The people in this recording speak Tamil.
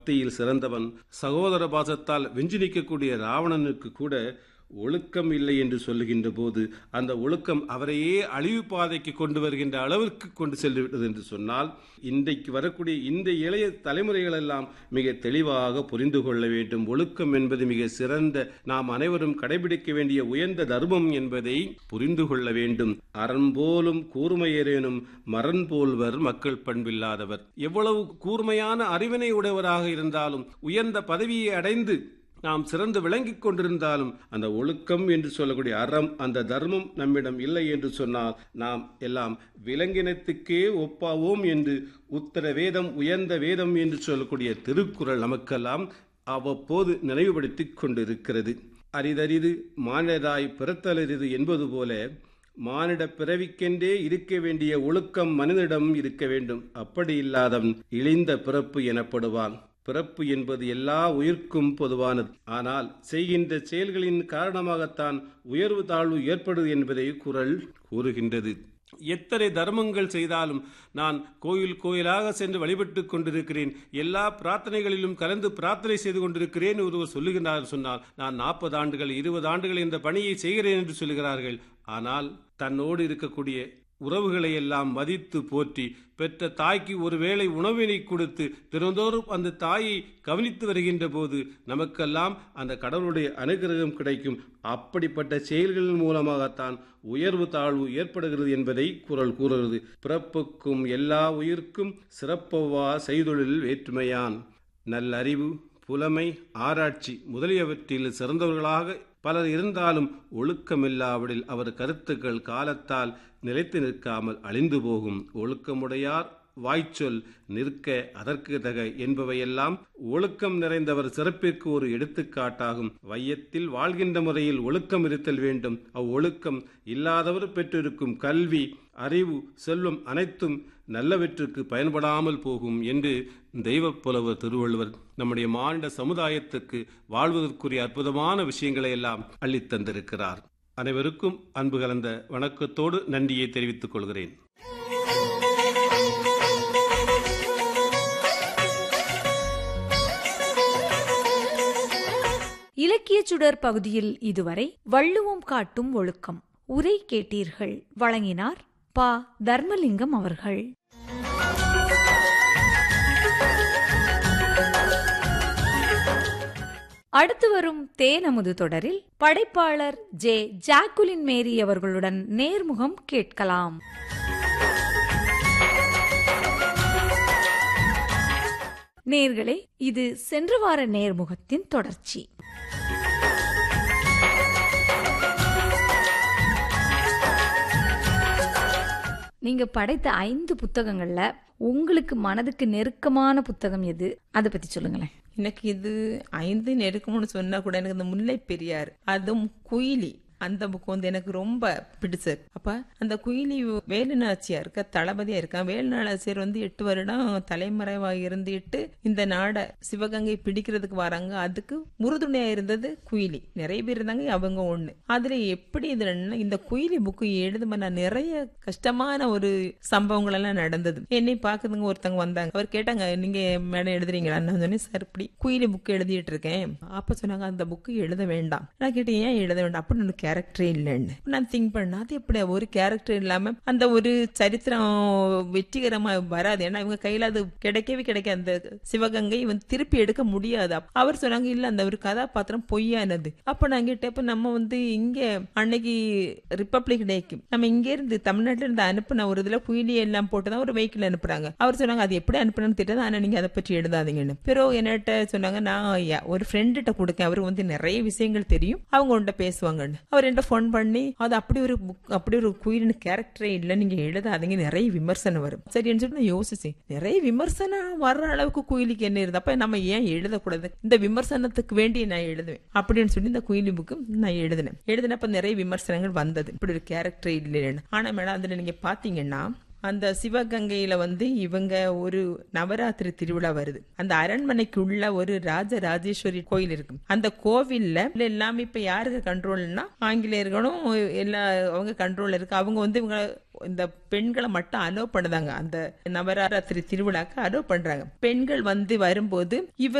பக்தியில் சிறந்தவன் சகோதர பாசத்தால் வெஞ்சு நிற்கக்கூடிய ராவணனுக்கு கூட ஒழுக்கம் இல்லை என்று சொல்லுகின்ற போது அந்த ஒழுக்கம் அவரையே அழிவு பாதைக்கு கொண்டு வருகின்ற அளவிற்கு கொண்டு சென்றுவிட்டது என்று சொன்னால் இன்றைக்கு வரக்கூடிய இந்த இளைய தலைமுறைகள் எல்லாம் மிக தெளிவாக புரிந்து கொள்ள வேண்டும் ஒழுக்கம் என்பது மிக சிறந்த நாம் அனைவரும் கடைபிடிக்க வேண்டிய உயர்ந்த தர்மம் என்பதை புரிந்து கொள்ள வேண்டும் அரண் போலும் கூர்மையரேனும் மரண் போல்வர் மக்கள் பண்பில்லாதவர் எவ்வளவு கூர்மையான அறிவினை உடையவராக இருந்தாலும் உயர்ந்த பதவியை அடைந்து நாம் சிறந்து விளங்கிக் கொண்டிருந்தாலும் அந்த ஒழுக்கம் என்று சொல்லக்கூடிய அறம் அந்த தர்மம் நம்மிடம் இல்லை என்று சொன்னால் நாம் எல்லாம் விலங்கினத்துக்கே ஒப்பாவோம் என்று உத்தர வேதம் உயர்ந்த வேதம் என்று சொல்லக்கூடிய திருக்குறள் நமக்கெல்லாம் அவ்வப்போது நினைவுபடுத்திக் கொண்டிருக்கிறது அரிதரிது மானிடராய் பிறத்தலரிது என்பது போல மானிட பிறவிக்கென்றே இருக்க வேண்டிய ஒழுக்கம் மனிதனிடம் இருக்க வேண்டும் அப்படி இல்லாதவன் இழிந்த பிறப்பு எனப்படுவான் பிறப்பு என்பது எல்லா உயிர்க்கும் பொதுவானது ஆனால் செய்கின்ற செயல்களின் காரணமாகத்தான் உயர்வு தாழ்வு ஏற்படுது என்பதை குரல் கூறுகின்றது எத்தனை தர்மங்கள் செய்தாலும் நான் கோயில் கோயிலாக சென்று வழிபட்டு கொண்டிருக்கிறேன் எல்லா பிரார்த்தனைகளிலும் கலந்து பிரார்த்தனை செய்து கொண்டிருக்கிறேன் ஒருவர் சொல்லுகிறார் சொன்னால் நான் நாற்பது ஆண்டுகள் இருபது ஆண்டுகள் இந்த பணியை செய்கிறேன் என்று சொல்லுகிறார்கள் ஆனால் தன்னோடு இருக்கக்கூடிய உறவுகளை எல்லாம் மதித்து போற்றி பெற்ற தாய்க்கு ஒரு வேளை உணவினை கொடுத்து தினந்தோறும் அந்த தாயை கவனித்து வருகின்ற போது நமக்கெல்லாம் அந்த கடவுளுடைய அனுகிரகம் கிடைக்கும் அப்படிப்பட்ட செயல்களின் மூலமாகத்தான் உயர்வு தாழ்வு ஏற்படுகிறது என்பதை குரல் கூறுகிறது பிறப்புக்கும் எல்லா உயிர்க்கும் சிறப்பவா செய்தொழில் வேற்றுமையான் நல்லறிவு புலமை ஆராய்ச்சி முதலியவற்றில் சிறந்தவர்களாக பலர் இருந்தாலும் ஒழுக்கமில்லாவிடில் அவர் கருத்துக்கள் காலத்தால் நிலைத்து நிற்காமல் அழிந்து போகும் ஒழுக்கமுடையார் வாய்ச்சொல் நிற்க அதற்கு தக என்பவையெல்லாம் ஒழுக்கம் நிறைந்தவர் சிறப்பிற்கு ஒரு எடுத்துக்காட்டாகும் வையத்தில் வாழ்கின்ற முறையில் ஒழுக்கம் இருத்தல் வேண்டும் அவ்வொழுக்கம் இல்லாதவர் பெற்றிருக்கும் கல்வி அறிவு செல்வம் அனைத்தும் நல்லவற்றுக்கு பயன்படாமல் போகும் என்று தெய்வப் புலவர் திருவள்ளுவர் நம்முடைய மானிட சமுதாயத்துக்கு வாழ்வதற்குரிய அற்புதமான விஷயங்களை எல்லாம் அள்ளித் தந்திருக்கிறார் அனைவருக்கும் அன்பு கலந்த வணக்கத்தோடு நன்றியை தெரிவித்துக் கொள்கிறேன் இலக்கிய சுடர் பகுதியில் இதுவரை வள்ளுவம் காட்டும் ஒழுக்கம் உரை கேட்டீர்கள் வழங்கினார் பா தர்மலிங்கம் அவர்கள் அடுத்து வரும் தேனமுது தொடரில் படைப்பாளர் ஜே ஜாக்குலின் மேரி அவர்களுடன் நேர்முகம் கேட்கலாம் நேர்களே இது சென்ற வார நேர்முகத்தின் தொடர்ச்சி நீங்க படைத்த ஐந்து புத்தகங்கள்ல உங்களுக்கு மனதுக்கு நெருக்கமான புத்தகம் எது அதை பத்தி சொல்லுங்களேன் எனக்கு இது ஐந்து நெருக்கம்னு சொன்னா கூட எனக்கு இந்த முல்லை பெரியார் அதுவும் குயிலி அந்த புக் வந்து எனக்கு ரொம்ப பிடிச்சது அப்ப அந்த குயிலி வேலுநாச்சியார் இருக்க தளபதியா இருக்கான் வேலுநாச்சியார் வந்து எட்டு வருடம் தலைமறைவாக இருந்துட்டு இந்த நாடை சிவகங்கை பிடிக்கிறதுக்கு வராங்க அதுக்கு உறுதுணையா இருந்தது குயிலி நிறைய பேர் இருந்தாங்க அவங்க ஒண்ணு அதுல எப்படி இதுல இந்த குயிலி புக்கு எழுதுமா நான் நிறைய கஷ்டமான ஒரு சம்பவங்கள் எல்லாம் நடந்தது என்னை பாக்குறதுங்க ஒருத்தவங்க வந்தாங்க அவர் கேட்டாங்க நீங்க மேடம் எழுதுறீங்களா நான் சொன்னேன் சார் இப்படி குயிலி புக்கு எழுதிட்டு இருக்கேன் அப்ப சொன்னாங்க அந்த புக்கு எழுத வேண்டாம் நான் கேட்டேன் ஏன் எழுத வேண்டாம் அப்படின்னு கேரக்டரே இல்லைன்னு நான் திங்க் பண்ண அது எப்படி ஒரு கேரக்டர் இல்லாம அந்த ஒரு சரித்திரம் வெற்றிகரமா வராது ஏன்னா இவங்க கையில அது கிடைக்கவே கிடைக்காது அந்த சிவகங்கை வந்து திருப்பி எடுக்க முடியாது அவர் சொன்னாங்க இல்ல அந்த ஒரு கதாபாத்திரம் பொய்யானது அப்ப நான் கேட்டப்ப நம்ம வந்து இங்க அன்னைக்கு ரிப்பப்ளிக் டேக்கு நம்ம இங்க இருந்து தமிழ்நாட்டுல இருந்து அனுப்புன ஒரு இதுல குயிலி எல்லாம் போட்டுதான் ஒரு வெஹிக்கிள் அனுப்புறாங்க அவர் சொன்னாங்க அது எப்படி அனுப்பணும்னு தெரியாது ஆனா நீங்க அதை பற்றி எழுதாதீங்கன்னு பிறகு என்னட்ட சொன்னாங்க நான் ஒரு ஃப்ரெண்டுகிட்ட கொடுக்கேன் அவருக்கு வந்து நிறைய விஷயங்கள் தெரியும் அவங்க உன்ட்ட பேசுவாங்கன்னு அவர் என்கிட்ட ஃபோன் பண்ணி அது அப்படி ஒரு புக் அப்படி ஒரு குயிலின் கேரக்டரே இல்லை நீங்க எழுதாதீங்க நிறைய விமர்சனம் வரும் சரின்னு சொல்லிட்டு நான் யோசிச்சேன் நிறைய விமர்சனம் வர்ற அளவுக்கு குயிலிக்கு என்ன இருந்தது அப்ப நம்ம ஏன் எழுதக்கூடாது இந்த விமர்சனத்துக்கு வேண்டி நான் எழுதுவேன் அப்படின்னு சொல்லி இந்த குயிலி புக்கு நான் எழுதினேன் எழுதினப்ப நிறைய விமர்சனங்கள் வந்தது இப்படி ஒரு கேரக்டர் இல்லைன்னு ஆனா மேடம் அதுல நீங்க பாத்தீங்கன்னா அந்த சிவகங்கையில வந்து இவங்க ஒரு நவராத்திரி திருவிழா வருது அந்த அரண்மனைக்குள்ள ஒரு ராஜ ராஜேஸ்வரி கோயில் இருக்கு அந்த கோவில்ல எல்லாமே இப்ப யாருக்கு கண்ட்ரோல்னா ஆங்கிலேயர்களும் எல்லா அவங்க கண்ட்ரோல்ல இருக்கு அவங்க வந்து இவங்க இந்த பெண்களை மட்டும் அலோ பண்ணுதாங்க அந்த நவராத்திரி திருவிழாக்கு அலோ பண்றாங்க பெண்கள் வந்து வரும்போது இவ